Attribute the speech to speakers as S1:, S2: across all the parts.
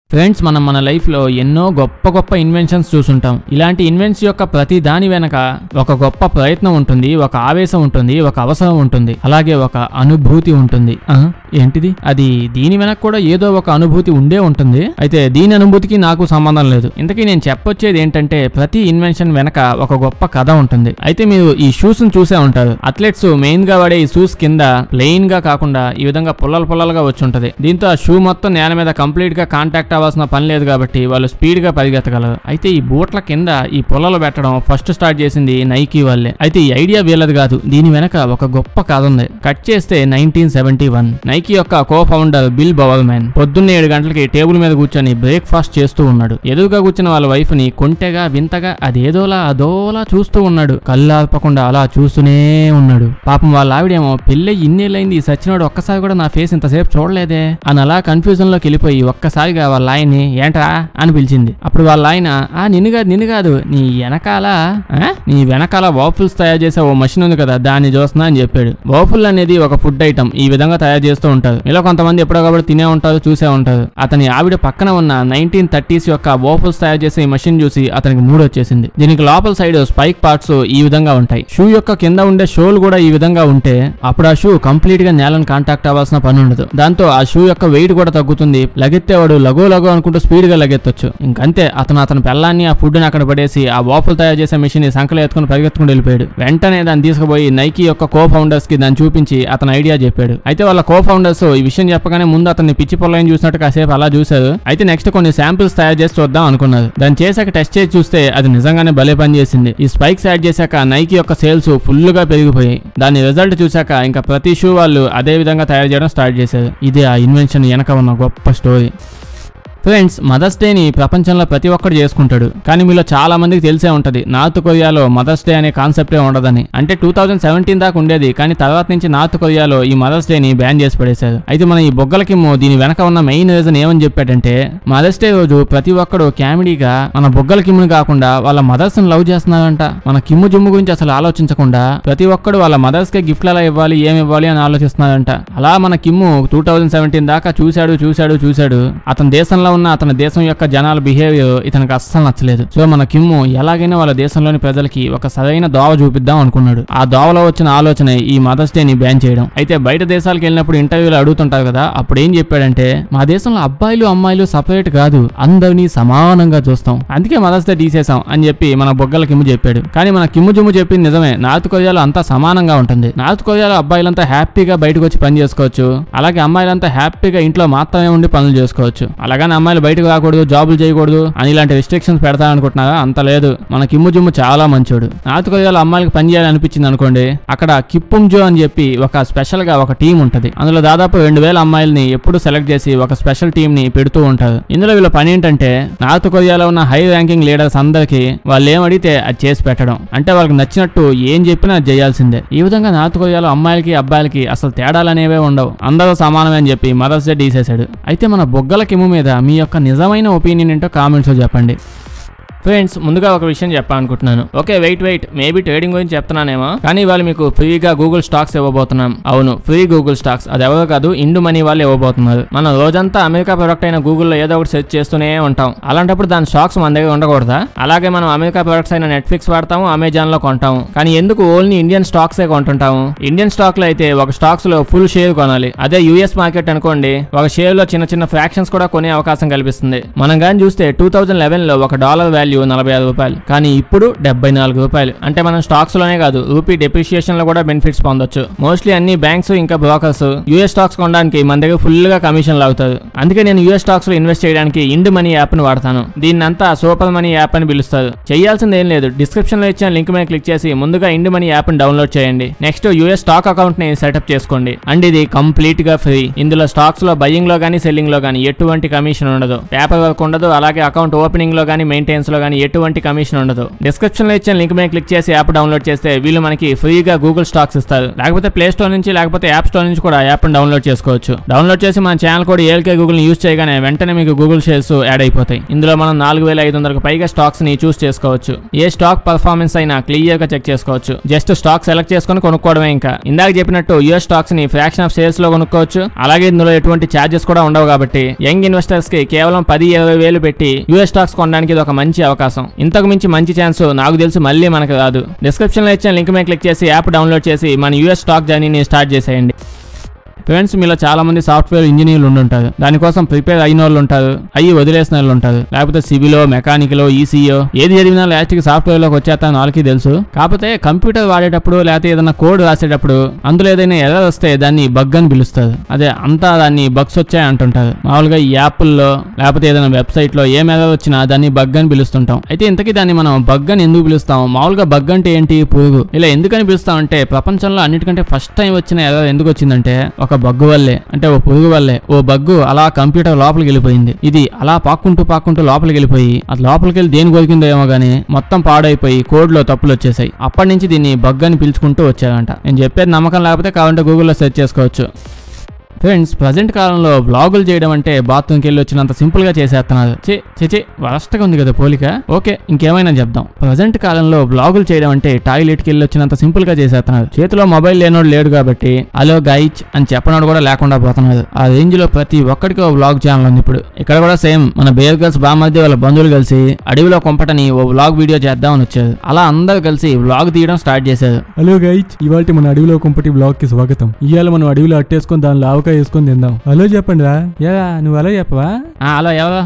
S1: Friends మనం మన లైఫ్లో ఎన్నో గొప్ప గొప్ప ఇన్వెన్షన్స్ చూసుంటాం ఇలాంటి ఇన్వెన్స్ యొక్క ప్రతి దాని వెనక ఒక గొప్ప ప్రయత్నం ఉంటుంది ఒక ఆవేశం ఉంటుంది ఒక అవసరం ఉంటుంది అలాగే ఒక అనుభూతి ఉంటుంది ఆ, ఏంటిది అది దీని వెనక కూడా ఏదో ఒక అనుభూతి ఉండే ఉంటుంది అయితే దీని అనుభూతికి నాకు సంబంధం లేదు ఇంతకీ నేను చెప్పొచ్చేది ఏంటంటే ప్రతి ఇన్వెన్షన్ వెనక ఒక గొప్ప కథ ఉంటుంది అయితే మీరు ఈ షూస్ ని చూసే ఉంటారు అథ్లెట్స్ మెయిన్ గా వాడే ఈ షూస్ కింద ప్లెయిన్ గా కాకుండా ఈ విధంగా పుల్లలు పుల్లలుగా వచ్చి ఉంటది దీంతో ఆ షూ మొత్తం నేల మీద కంప్లీట్ గా కాంటాక్ట్ అవ్వాల్సిన పని లేదు కాబట్టి వాళ్ళు స్పీడ్ గా పరిగెత్తగలరు అయితే ఈ బూట్ల కింద ఈ పుల్లలు పెట్టడం ఫస్ట్ స్టార్ట్ చేసింది నైకీ వాళ్ళే అయితే ఈ ఐడియా వీళ్ళది కాదు దీని వెనక ఒక గొప్ప కథ ఉంది కట్ చేస్తే నైన్టీన్ సెవెంటీ వన్ నైకీ యొక్క కో ఫౌండర్ బిల్ బవల్మెన్ పొద్దున్న ఏడు గంటలకి టేబుల్ మీద కూర్చొని బ్రేక్ఫాస్ట్ చేస్తూ ఉన్నాడు ఎదురుగా కూర్చున్న వాళ్ళ వైఫ్ ని కొంటెగా వింతగా అదేదోలా అదోలా చూస్తూ ఉన్నాడు కళ్ళు ఆపకుండా అలా చూస్తూనే ఉన్నాడు పాపం వాళ్ళ ఆవిడేమో పెళ్ళి ఇన్నేళ్ళైంది ఈ సచ్చినోడు ఒక్కసారి కూడా నా ఫేస్ ఇంతసేపు చూడలేదే అని అలా కన్ఫ్యూజన్ లోకి వెళ్ళిపోయి ఒక్కసారిగా వాళ్ళ ఆయన్ని ఏంట్రా అని పిలిచింది అప్పుడు వాళ్ళ ఆయన ఆ నిన్ను కాదు నిన్ను కాదు నీ వెనకాల ఆ? నీ వెనకాల వాఫుల్స్ తయారు చేసే ఓ మషిన్ ఉంది కదా దాన్ని చూస్తున్నా అని చెప్పాడు వాఫుల్ అనేది ఒక ఫుడ్ ఐటమ్ ఈ విధంగా తయారు చేస్తూ ఉంటారు ఇలా కొంతమంది ఎప్పుడొకప్పుడు తినే ఉంటారు చూసే ఉంటారు అతని ఆవిడ పక్కన ఉన్న నైన్టీన్ థర్టీస్ యొక్క వాఫుల్స్ తయారు చేసే ఈ మషిన్ చూసి అతనికి మూడు వచ్చేసింది దీనికి లోపల సైడ్ స్పైక్ పార్ట్స్ ఈ విధంగా ఉంటాయి షూ యొక్క కింద ఉండే షోలు కూడా ఈ విధంగా ఉంటే అప్పుడు ఆ షూ కంప్లీట్ గా నేలను కాంటాక్ట్ అవ్వాల్సిన పని ఉండదు దాంతో ఆ షూ యొక్క వెయిట్ కూడా తగ్గుతుంది లగెత్తేవాడు లగో లగో అనుకుంటూ స్పీడ్ గా లగెత్తొచ్చు ఇంకంతే అతను అతని పెళ్ళాన్ని ఆ ఫుడ్ ని అక్కడ పడేసి ఆ వాఫుల్ తయారు చేసే మెషిన్ ని సంకలు ఎత్తుకుని పరిగెత్తుకుని వెళ్ళిపోయాడు వెంటనే దాన్ని తీసుకుపోయి నైకీ యొక్క కో ఫౌండర్స్ కి దాన్ని చూపించి అతని ఐడియా చెప్పాడు అయితే వాళ్ళ కో ఫౌండర్స్ ఈ విషయం చెప్పగానే ముందు అతన్ని పిచ్చి పొల్లని చూసినట్టు కాసేపు అలా చూశారు అయితే నెక్స్ట్ కొన్ని శాంపిల్స్ తయారు చేసి చూద్దాం అనుకున్నారు దాన్ని చేశాక టెస్ట్ చేసి చూస్తే అది నిజంగానే భలే పని చేసింది ఈ స్పైక్స్ యాడ్ చేశాక నైకీ యొక్క సేల్స్ ఫుల్ గా పెరిగిపోయాయి దాని రిజల్ట్ చూశాక ఇంకా ప్రతి షూ వాళ్ళు అదే విధంగా తయారు చేయడం స్టార్ట్ చేశారు ఇది ఆ ఇన్వెన్షన్ వెనక ఉన్న గొప్ప స్టోరీ ఫ్రెండ్స్ మదర్స్ డేని ప్రపంచంలో ప్రతి ఒక్కరు చేసుకుంటాడు కానీ మీలో చాలా మందికి తెలిసే ఉంటది నార్త్ కొరియాలో మదర్స్ డే అనే కాన్సెప్టే ఉండదని అంటే టూ థౌజండ్ సెవెంటీన్ దాకా ఉండేది కానీ తర్వాత నుంచి నార్త్ కొరియాలో ఈ మదర్స్ డేని బ్యాన్ చేసి పడేశారు అయితే మన ఈ బొగ్గలకిమ్మో దీని వెనక ఉన్న మెయిన్ రీజన్ ఏమని చెప్పాడంటే మదర్స్ డే రోజు ప్రతి ఒక్కడు కామెడీగా మన బొగ్గల కిమ్ముని కాకుండా వాళ్ళ మదర్స్ ని లవ్ చేస్తున్నారంట మన కిమ్ము జుమ్ము గురించి అసలు ఆలోచించకుండా ప్రతి ఒక్కడు వాళ్ళ మదర్స్ కి గిఫ్ట్లు ఎలా ఇవ్వాలి ఏమి ఇవ్వాలి అని ఆలోచిస్తున్నారంట అలా మన కిమ్ము టూ థౌజండ్ సెవెంటీన్ దాకా చూశాడు చూశాడు చూశాడు అతని దేశంలో ఉన్న అతని దేశం యొక్క జనాల బిహేవియర్ ఇతనికి అస్సలు నచ్చలేదు సో మన కిమ్ము ఎలాగైనా వాళ్ళ దేశంలోని ప్రజలకి ఒక సరైన దోవ చూపిద్దాం అనుకున్నాడు ఆ దోవలో వచ్చిన ఆలోచన ఈ మదర్స్ డేని బ్యాన్ చేయడం అయితే బయట దేశాలకు వెళ్ళినప్పుడు ఇంటర్వ్యూలు అడుగుతుంటారు కదా అప్పుడు ఏం చెప్పాడంటే మా దేశంలో అబ్బాయిలు అమ్మాయిలు సపరేట్ కాదు అందరినీ సమానంగా చూస్తాం అందుకే మదర్స్ డే తీసేసాం అని చెప్పి మన బొగ్గల కిమ్ము చెప్పాడు కానీ మన కిమ్ము జుమ్ము చెప్పింది నిజమే నార్త్ కొరియాలో అంతా సమానంగా ఉంటుంది నార్త్ కొరియాలో అబ్బాయిలంతా హ్యాపీగా బయటకు వచ్చి పని చేసుకోవచ్చు అలాగే అమ్మాయిలంతా హ్యాపీగా ఇంట్లో మాత్రమే ఉండి పనులు చేసుకోవచ్చు అలాగని అమ్మాయిలు బయటకు రాకూడదు జాబులు చేయకూడదు అని ఇలాంటి రిస్ట్రిక్షన్స్ పెడతా అనుకుంటున్నారా అంత లేదు మన కిమ్ము జుమ్ము చాలా మంచోడు నార్త్ కొరియాలో అమ్మాయిలకు పని చేయాలని అనిపించింది అనుకోండి అక్కడ కిప్పుంజో అని చెప్పి ఒక స్పెషల్ గా ఒక టీం ఉంటది అందులో దాదాపు రెండు వేల అమ్మాయిల్ని ఎప్పుడు సెలెక్ట్ చేసి ఒక స్పెషల్ టీం ని పెడుతూ ఉంటారు ఇందులో వీళ్ళ పని ఏంటంటే నార్త్ కొరియాలో ఉన్న హై ర్యాంకింగ్ లీడర్స్ అందరికి వాళ్ళు ఏం అడిగితే అది చేసి పెట్టడం అంటే వాళ్ళకి నచ్చినట్టు ఏం చెప్పినా అది చేయాల్సిందే ఈ విధంగా నార్త్ కొరియాలో అమ్మాయిలకి అబ్బాయిలకి అసలు తేడాలు అనేవే ఉండవు అందరూ సమానమే అని చెప్పి మదర్స్ డే తీసేశాడు అయితే మన బొగ్గల కిమ్ము మీద మీ యొక్క నిజమైన ఒపీనియన్ ఏంటో కామెంట్స్ లో చెప్పండి ఫ్రెండ్స్ ముందుగా ఒక విషయం చెప్పాలనుకుంటున్నాను okay wait wait maybe trading గురించి చెప్తున్నానేమో కానీ వాళ్ళు మీకు ఫ్రీగా గూగుల్ స్టాక్స్ ఇవ్వబోతున్నాం అవును ఫ్రీ గూగుల్ స్టాక్స్ అది ఎవరో కాదు ఇండు మనీ వాళ్ళు ఇవ్వబోతున్నారు మనం రోజంతా అమెరికా ప్రొడక్ట్ అయిన గూగుల్లో ఏదో ఒకటి సెర్చ్ చేస్తూనే ఉంటాం అలాంటప్పుడు దాని స్టాక్స్ మన దగ్గర ఉండకూడదా అలాగే మనం అమెరికా ప్రొడక్ట్స్ అయిన నెట్ఫ్లిక్స్ వాడతాము అమెజాన్ లో కొంటాము కానీ ఎందుకు ఓన్లీ ఇండియన్ స్టాక్సే కొంటుంటాము ఇండియన్ స్టాక్ లో అయితే ఒక స్టాక్స్ లో ఫుల్ షేర్ కొనాలి అదే యూఎస్ మార్కెట్ అనుకోండి ఒక షేర్ లో చిన్న చిన్న ఫ్రాక్షన్స్ కూడా కొనే అవకాశం కల్పిస్తుంది మనం కానీ చూస్తే టూ థౌజండ్ లెవెన్ లో ఒక డాలర్ వాల్యూ నలభై ఐదు రూపాయలు కానీ ఇప్పుడు డెబ్బై నాలుగు రూపాయలు అంటే మనం స్టాక్స్ లోనే కాదు రూపీ డెప్రిషియేషన్ లో కూడా బెనిఫిట్స్ పొందొచ్చు మోస్ట్లీ అన్ని బ్యాంక్స్ ఇంకా బ్రోకర్స్ యూఎస్ స్టాక్స్ కొనడానికి మన దగ్గర ఫుల్ గా కమిషన్ లాగుతారు అందుకే నేను యూఎస్ స్టాక్స్ లో ఇన్వెస్ట్ చేయడానికి ఇండ్ మనీ యాప్ ని వాడతాను దీన్ని అంతా సూపర్ మనీ యాప్ అని పిలుస్తారు చేయాల్సింది ఏం లేదు డిస్క్రిప్షన్ లో ఇచ్చిన లింక్ మీద క్లిక్ చేసి ముందుగా ఇండ్ మనీ యాప్ ని డౌన్లోడ్ చేయండి నెక్స్ట్ యూఎస్ స్టాక్ అకౌంట్ ని సెటప్ చేసుకోండి అండ్ ఇది కంప్లీట్ గా ఫ్రీ ఇందులో స్టాక్స్ లో బయింగ్ లో గానీ సెల్లింగ్ లో గానీ ఎటువంటి కమిషన్ ఉండదు పేపర్ వర్క్ ఉండదు అలాగే అకౌంట్ ఓపెనింగ్ లో గానీ మెయింటెన్స్ లో విషయంలో కానీ ఎటువంటి కమిషన్ ఉండదు డిస్క్రిప్షన్ లో ఇచ్చిన లింక్ మీద క్లిక్ చేసి యాప్ డౌన్లోడ్ చేస్తే వీళ్ళు మనకి ఫ్రీగా గూగుల్ స్టాక్స్ ఇస్తారు లేకపోతే ప్లే స్టోర్ నుంచి లేకపోతే యాప్ స్టోర్ నుంచి కూడా యాప్ డౌన్లోడ్ చేసుకోవచ్చు డౌన్లోడ్ చేసి మన ఛానల్ కూడా ఏఎల్కే గూగుల్ యూస్ చేయగానే వెంటనే మీకు గూగుల్ షేర్స్ యాడ్ అయిపోతాయి ఇందులో మనం నాలుగు వేల ఐదు వందలకు పైగా స్టాక్స్ ని చూస్ చేసుకోవచ్చు ఏ స్టాక్ పర్ఫార్మెన్స్ అయినా క్లియర్ గా చెక్ చేసుకోవచ్చు జస్ట్ స్టాక్ సెలెక్ట్ చేసుకొని కొనుక్కోవడమే ఇంకా ఇందాక చెప్పినట్టు యూఎస్ స్టాక్స్ ని ఫ్రాక్షన్ ఆఫ్ సేల్స్ లో కొనుక్కోవచ్చు అలాగే ఇందులో ఎటువంటి ఛార్జెస్ కూడా ఉండవు కాబట్టి యంగ్ ఇన్వెస్టర్స్ కి కేవలం పది ఇరవై వేలు పెట్టి యూఎస్ స్టాక్స్ కొనడానికి ఇది ఒక మంచి అవకాశం ఇంతకు మించి మంచి ఛాన్స్ నాకు తెలిసి మళ్ళీ మనకు రాదు డిస్క్రిప్షన్ లో ఇచ్చిన లింక్ మీద క్లిక్ చేసి యాప్ డౌన్లోడ్ చేసి మన యూఎస్ స్టాక్ జర్నీని స్టార్ట్ చేసేయండి ఫ్రెండ్స్ మీలో చాలా మంది సాఫ్ట్వేర్ ఇంజనీర్లు ఉండుంటారు దానికోసం ప్రిపేర్ అయిన వాళ్ళు ఉంటారు అయ్యి వదిలేసిన వాళ్ళు ఉంటారు లేకపోతే సివిలో మెకానికలో ఈసీఓ ఏది చదివినా లాస్ట్ కి సాఫ్ట్వేర్ లోకి వచ్చేస్తా వాళ్ళకి తెలుసు కాకపోతే కంప్యూటర్ వాడేటప్పుడు లేకపోతే ఏదైనా కోడ్ రాసేటప్పుడు అందులో ఏదైనా ఎర్రర్ వస్తే దాన్ని బగ్ అని పిలుస్తారు అదే అంతా దాన్ని బగ్స్ వచ్చాయి అంటుంటారు మామూలుగా ఈ యాప్ల్లో లేకపోతే ఏదైనా వెబ్సైట్ లో ఏం ఎర్రర్ వచ్చినా దాన్ని బగ్ అని పిలుస్తుంటాం అయితే ఇంతకీ దాన్ని మనం బగ్ అని ఎందుకు పిలుస్తాం మామూలుగా బగ్ అంటే ఏంటి పురుగు ఇలా ఎందుకని పిలుస్తాం అంటే ప్రపంచంలో అన్నిటికంటే ఫస్ట్ టైం వచ్చిన ఎర్రర్ ఎందుకు వచ్చిందంటే ఒక బగ్గు వల్లే అంటే ఓ పురుగు వల్లే ఓ బగ్గు అలా కంప్యూటర్ లోపలికి వెళ్ళిపోయింది ఇది అలా పాక్కుంటూ పాక్కుంటూ లోపలికి వెళ్ళిపోయి అది లోపలికి వెళ్ళి దేని కొరికిందో ఏమో గానీ మొత్తం పాడైపోయి కోడ్ లో తప్పులు వచ్చేసాయి అప్పటి నుంచి దీన్ని బగ్ అని పిలుచుకుంటూ వచ్చారంట నేను చెప్పేది నమ్మకం లేకపోతే కావాలంటే గూగుల్లో సెర్చ్ చేసుకోవచ్చు ఫ్రెండ్స్ ప్రజెంట్ కాలంలో వ్లాగులు చేయడం అంటే బాత్రూమ్కి వెళ్ళి వచ్చినంత సింపుల్ గా చేసేస్తున్నారు చే చే వరస్ట్గా ఉంది కదా పోలిక ఓకే ఇంకేమైనా చెప్దాం ప్రజెంట్ కాలంలో వ్లాగులు చేయడం అంటే టాయిలెట్ కి వెళ్ళి వచ్చినంత సింపుల్ గా చేసేస్తున్నారు చేతిలో మొబైల్ లేనోడు లేడు కాబట్టి అలో గైచ్ అని చెప్పనోడు కూడా లేకుండా పోతున్నారు ఆ రేంజ్ లో ప్రతి ఒక్కడికి ఓ వ్లాగ్ ఛానల్ ఉంది ఇప్పుడు ఇక్కడ కూడా సేమ్ మన బేర్ గర్ల్స్ బామధ్య వాళ్ళ బంధువులు కలిసి అడవిలో కొంపటని ఓ వ్లాగ్ వీడియో చేద్దామని వచ్చారు అలా అందరూ కలిసి వ్లాగ్ తీయడం స్టార్ట్ చేశారు
S2: హలో గైచ్ ఇవాళ మన అడవిలో కుంపటి బ్లాగ్ కి స్వాగతం ఇవాళ మనం అడవిలో అట్టేసుకొని దానిలో ఆవకాయ వేసుకొని తిందాం హలో చెప్పండి రా యా నువ్వు హలో చెప్పవా
S1: ఆ, అలా ఎవరా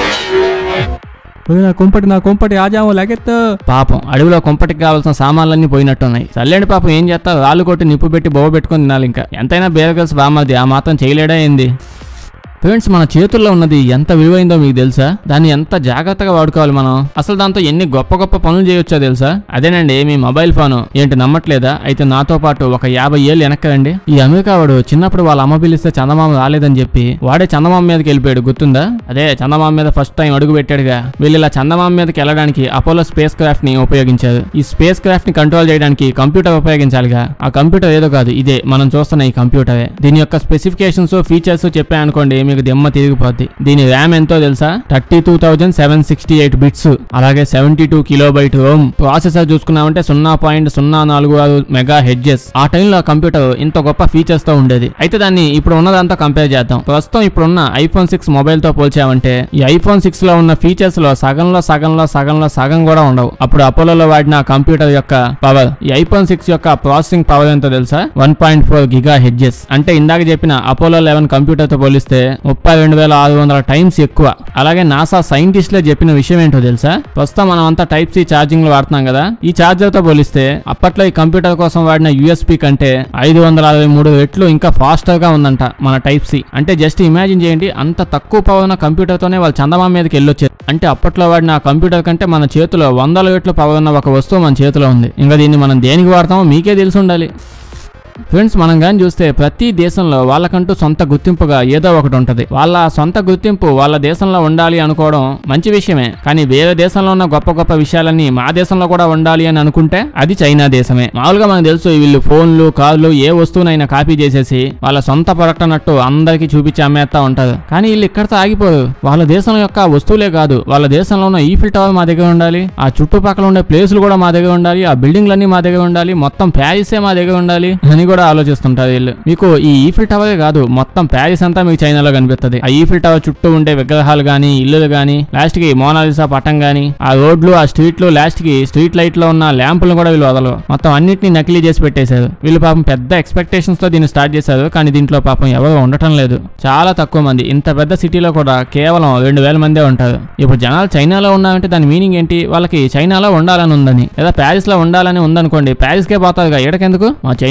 S2: ఓయ్, నా కుంపటి నా కుంపటి ఆజాము లాగెత్తు
S1: పాపం అడవిలో కొంపటికి కావాల్సిన సామాన్లన్నీ పోయినట్టున్నాయి చల్లేండి పాపం ఏం చేస్తా రాళ్ళు కొట్టి నిప్పు పెట్టి బొవ్వ పెట్టుకొని తినాలి ఇంకా ఎంతైనా బేరగల్స్ బామ్మది ఆ మాత్రం చేయలేడా ఏంది ఫ్రెండ్స్ మన చేతుల్లో ఉన్నది ఎంత విలువైందో మీకు తెలుసా దాన్ని ఎంత జాగ్రత్తగా వాడుకోవాలి మనం అసలు దాంతో ఎన్ని గొప్ప గొప్ప పనులు చేయొచ్చో తెలుసా అదేనండి మీ మొబైల్ ఫోన్ ఏంటి నమ్మట్లేదా అయితే నాతో పాటు ఒక యాభై ఏళ్ళు వెనక్కి రండి ఈ అమెరికా వాడు చిన్నప్పుడు వాళ్ళ అమ్మ పిలిస్తే చందమామ రాలేదని చెప్పి వాడే చందమామ మీదకి వెళ్ళిపోయాడు గుర్తుందా అదే చందమామ మీద ఫస్ట్ టైం అడుగు పెట్టాడుగా వీళ్ళు ఇలా చందమామ మీదకి వెళ్ళడానికి అపోలో స్పేస్ క్రాఫ్ట్ ని ఉపయోగించారు ఈ స్పేస్ క్రాఫ్ట్ ని కంట్రోల్ చేయడానికి కంప్యూటర్ ఉపయోగించాలిగా ఆ కంప్యూటర్ ఏదో కాదు ఇదే మనం చూస్తున్న ఈ కంప్యూటరే దీని యొక్క స్పెసిఫికేషన్స్ ఫీచర్స్ చెప్పానుకోండి మీకు దిమ్మ తిరిగిపోద్ది దీని ర్యామ్ ఎంతో తెలుసా thirty two thousand seven sixty eight bits అలాగే seventy two kilo byte ROM processor చూసుకున్నామంటే సున్నా పాయింట్ సున్నా నాలుగు ఆరు మెగా హెడ్జెస్ ఆ టైంలో ఆ కంప్యూటర్ ఇంత గొప్ప ఫీచర్స్ తో ఉండేది అయితే దాన్ని ఇప్పుడు ఉన్నదంతా కంపేర్ చేద్దాం ప్రస్తుతం ఇప్పుడున్న ఐఫోన్ సిక్స్ మొబైల్ తో పోల్చామంటే ఈ ఐఫోన్ సిక్స్ లో ఉన్న ఫీచర్స్ లో సగంలో సగంలో సగంలో సగం కూడా ఉండవు అప్పుడు అపోలోలో వాడిన కంప్యూటర్ యొక్క పవర్ ఈ ఐఫోన్ సిక్స్ యొక్క ప్రాసెసింగ్ పవర్ ఎంతో తెలుసా one point four gigahertz అంటే ఇందాక చెప్పిన అపోలో లెవెన్ కంప్యూటర్ తో పోలిస్తే ముప్పై రెండు వేల ఆరు వందల టైమ్స్ ఎక్కువ అలాగే నాసా సైంటిస్టులే చెప్పిన విషయం ఏంటో తెలుసా ప్రస్తుతం మనం అంతా టైప్ సి ఛార్జింగ్ లో వాడుతున్నాం కదా ఈ ఛార్జర్ తో పోలిస్తే అప్పట్లో ఈ కంప్యూటర్ కోసం వాడిన యూఎస్పి కంటే ఐదు వందల అరవై మూడు రెట్లు ఇంకా ఫాస్టర్ గా ఉందంట మన టైప్ సి అంటే జస్ట్ ఇమాజిన్ చేయండి అంత తక్కువ పవర్ ఉన్న కంప్యూటర్ తోనే వాళ్ళు చందమామ మీదకి వెళ్ళొచ్చారు అంటే అప్పట్లో వాడిన ఆ కంప్యూటర్ కంటే మన చేతిలో వందల రెట్లు పవర్ ఉన్న ఒక వస్తువు మన చేతిలో ఉంది ఇంకా దీన్ని మనం దేనికి వాడతామో మీకే తెలిసి ఉండాలి ఫ్రెండ్స్ మనం కానీ చూస్తే ప్రతి దేశంలో వాళ్ళకంటూ సొంత గుర్తింపుగా ఏదో ఒకటి ఉంటది వాళ్ళ సొంత గుర్తింపు వాళ్ళ దేశంలో ఉండాలి అనుకోవడం మంచి విషయమే కానీ వేరే దేశంలో ఉన్న గొప్ప గొప్ప విషయాలన్నీ మా దేశంలో కూడా ఉండాలి అని అనుకుంటే అది చైనా దేశమే మామూలుగా మనకు తెలుసు వీళ్ళు ఫోన్లు కార్లు ఏ వస్తువునైనా కాపీ చేసేసి వాళ్ళ సొంత ప్రొడక్ట్ అన్నట్టు అందరికీ చూపించి అమ్మేస్తా ఉంటారు కానీ వీళ్ళు ఇక్కడితో ఆగిపోరు వాళ్ళ దేశం యొక్క వస్తువులే కాదు వాళ్ళ దేశంలో ఉన్న ఈఫిల్ టవర్ మా దగ్గర ఉండాలి ఆ చుట్టుపక్కల ఉండే ప్లేసులు కూడా మా దగ్గర ఉండాలి ఆ బిల్డింగ్లన్నీ మా దగ్గర ఉండాలి మొత్తం ప్యారిసే మా దగ్గర ఉండాలి అని కూడా ఆలోచిస్తుంటారు వీళ్ళు మీకు ఈ ఈఫిల్ టవరే కాదు మొత్తం ప్యారిస్ అంతా మీకు చైనాలో కనిపిస్తుంది ఆ ఈఫిల్ టవర్ చుట్టూ ఉండే విగ్రహాలు గానీ ఇల్లులు గానీ లాస్ట్ కి మోనాలిసా పటం గానీ ఆ రోడ్లు ఆ స్ట్రీట్లు లాస్ట్ కి స్ట్రీట్ లైట్ లో ఉన్న ల్యాంపులను కూడా వీళ్ళు వదలరు మొత్తం అన్నిటిని నకిలీ చేసి పెట్టేశారు వీళ్ళు పాపం పెద్ద ఎక్స్పెక్టేషన్స్ తో దీన్ని స్టార్ట్ చేశారు కానీ దీంట్లో పాపం ఎవరు ఉండటం లేదు చాలా తక్కువ మంది ఇంత పెద్ద సిటీలో కూడా కేవలం రెండు వేల మందే ఉంటారు ఇప్పుడు జనాలు చైనాలో ఉన్నారంటే దాని మీనింగ్ ఏంటి వాళ్ళకి చైనాలో ఉండాలని ఉందని లేదా ప్యారిస్ లో ఉండాలని ఉందనుకోండి ప్యారిస్ కే పోతారుగా ఎడకెందుకు మా చైనాలో ప్యారిస్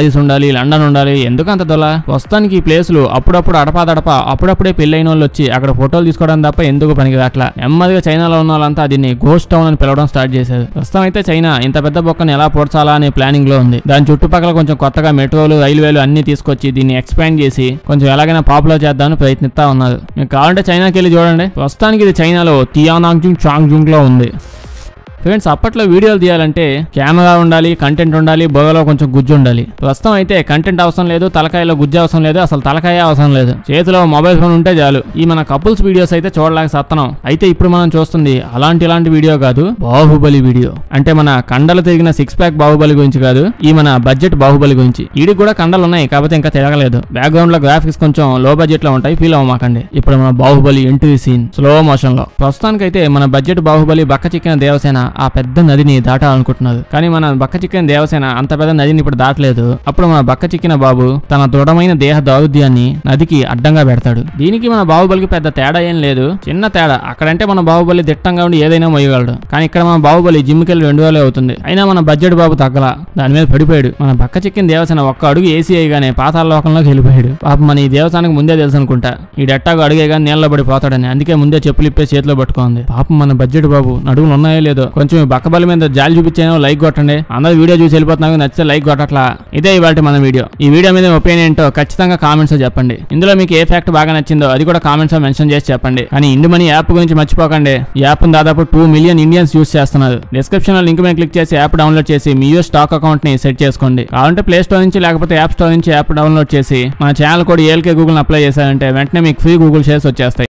S1: ప్యారిస్ ఉండాలి లండన్ ఉండాలి ఎందుకు అంత దొల ప్రస్తుతానికి ఈ ప్లేసులు అప్పుడప్పుడు అడపాదడప అప్పుడప్పుడే పెళ్ళైన వాళ్ళు వచ్చి అక్కడ ఫోటోలు తీసుకోవడం తప్ప ఎందుకు పనికి అట్లా నెమ్మదిగా చైనాలో ఉన్న వాళ్ళంతా దీన్ని గోస్ట్ టౌన్ అని పిలవడం స్టార్ట్ చేశారు ప్రస్తుతం అయితే చైనా ఇంత పెద్ద బొక్కని ఎలా పోడ్చాలా అనే ప్లానింగ్ లో ఉంది దాని చుట్టుపక్కల కొంచెం కొత్తగా మెట్రోలు రైల్వేలు అన్ని తీసుకొచ్చి దీన్ని ఎక్స్పాండ్ చేసి కొంచెం ఎలాగైనా పాపులర్ చేద్దామని ప్రయత్నిస్తా ఉన్నారు మీకు కావాలంటే చైనాకి వెళ్ళి చూడండి ప్రస్తుతానికి ఇది చైనాలో తియానాంగ్జుంగ్ చాంగ్జుంగ్ లో ఉంది ఫ్రెండ్స్ అప్పట్లో వీడియోలు తీయాలంటే కెమెరా ఉండాలి కంటెంట్ ఉండాలి బొగలో కొంచెం గుజ్జు ఉండాలి ప్రస్తుతం అయితే కంటెంట్ అవసరం లేదు తలకాయలో గుజ్జు అవసరం లేదు అసలు తలకాయ అవసరం లేదు చేతిలో మొబైల్ ఫోన్ ఉంటే చాలు ఈ మన కపుల్స్ వీడియోస్ అయితే చూడలేక సత్తనం అయితే ఇప్పుడు మనం చూస్తుంది అలాంటి ఇలాంటి వీడియో కాదు బాహుబలి వీడియో అంటే మన కండలు తిరిగిన సిక్స్ ప్యాక్ బాహుబలి గురించి కాదు ఈ మన బడ్జెట్ బాహుబలి గురించి వీడికి కూడా కండలు ఉన్నాయి కాకపోతే ఇంకా తిరగలేదు బ్యాక్గ్రౌండ్ లో గ్రాఫిక్స్ కొంచెం లో బడ్జెట్ లో ఉంటాయి ఫీల్ అవ్వమాకండి ఇప్పుడు మన Baahubali entry scene slow motion లో ప్రస్తుతానికైతే మన బడ్జెట్ బాహుబలి బక్క చిక్కిన దేవసేన ఆ పెద్ద నదిని దాటాలనుకుంటున్నారు కానీ మన బక్క చిక్కిన దేవసేన అంత పెద్ద నదిని ఇప్పుడు దాటలేదు అప్పుడు మన బక్క చిక్కిన బాబు తన దృఢమైన దేహ దౌర్ధ్యాన్ని నదికి అడ్డంగా పెడతాడు దీనికి మన బాహుబలికి పెద్ద తేడా ఏం లేదు చిన్న తేడా అక్కడంటే మన బాహుబలి దిట్టంగా ఉండి ఏదైనా మొయ్యగలడు కానీ ఇక్కడ మన బాహుబలి జిమ్కి వెళ్ళి రెండు వేలే అవుతుంది అయినా మన బడ్జెట్ బాబు తగ్గల దాని మీద పడిపోయాడు మన బక్క చిక్కిన దేవసేన ఒక్క అడుగు ఏసీ అయ్యగానే పాతాల లోకంలోకి వెళ్ళిపోయాడు పాప మన ఈ దేవస్థానానికి ముందే తెలుసు అనుకుంటా ఈ డట్టాకు అడిగేగా నీళ్ళలో పడి పోతాడని అందుకే ముందే చెప్పులు ఇప్పే చేతిలో పట్టుకుంది పాపం మన బడ్జెట్ బాబు నడువులు ఉన్నాయో లేదో కొంచెం ఈ బక్కబలి మీద జాలి చూపించాను లైక్ కొట్టండి అందరూ వీడియో చూసి వెళ్ళిపోతున్నారు నచ్చితే లైక్ కొట్టట్లా ఇదే ఇవాళ మన వీడియో ఈ వీడియో మీద ఒపీనియన్ ఏంటో ఖచ్చితంగా కామెంట్స్ చెప్పండి ఇందులో మీకు ఏ ఫ్యాక్ట్ బాగా నచ్చిందో అది కూడా కామెంట్స్ లో మెన్షన్ చేసి చెప్పండి కానీ ఇండు మనీ యాప్ గురించి మర్చిపోకండి ఈ యాప్ దాదాపు టూ మిలియన్ ఇండియన్స్ యూస్ చేస్తున్నారు డిస్క్రిప్షన్ లో లింక్ మీద క్లిక్ చేసి యాప్ డౌన్లోడ్ చేసి మీ యూస్ స్టాక్ అకౌంట్ ని సెట్ చేసుకోండి కావాలంటే ప్లే స్టోర్ నుంచి లేకపోతే యాప్ స్టోర్ నుంచి యాప్ డౌన్లోడ్ చేసి మన ఛానల్ కూడా ఏఎల్కే గూగుల్ అప్లై చేశారంటే వెంటనే మీకు ఫ్రీ గూగుల్ షేర్స్ వచ్చేస్తాయి